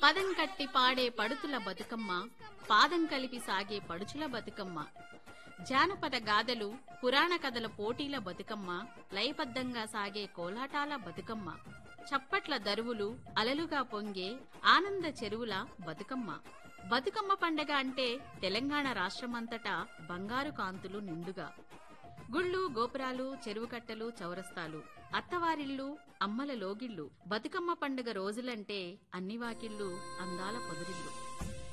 పదం కట్టి పాడే పడుతుల బతుకమ్మ పాదం కలిపి సాగే పడుచుల బతుకమ్మ జానపద గాథలు పురాణ కథల పోటీల బతుకమ్మ లయబద్ధంగా సాగే కోలాటాల బతుకమ్మ చప్పట్ల దరువులు అలలుగా పొంగే ఆనంద చెరువుల బతుకమ్మ బతుకమ్మ పండగ అంటే తెలంగాణ రాష్ట్రమంతటా బంగారు కాంతులు నిండుగా గుళ్ళు గోపురాలు చెరువు కట్టలు చౌరస్తాలు అత్తవారిళ్ళు అమ్మల లోగిళ్ళు బతుకమ్మ పండుగ రోజులంటే అన్ని వాకిళ్ళు అందాల పొదిరిల్లు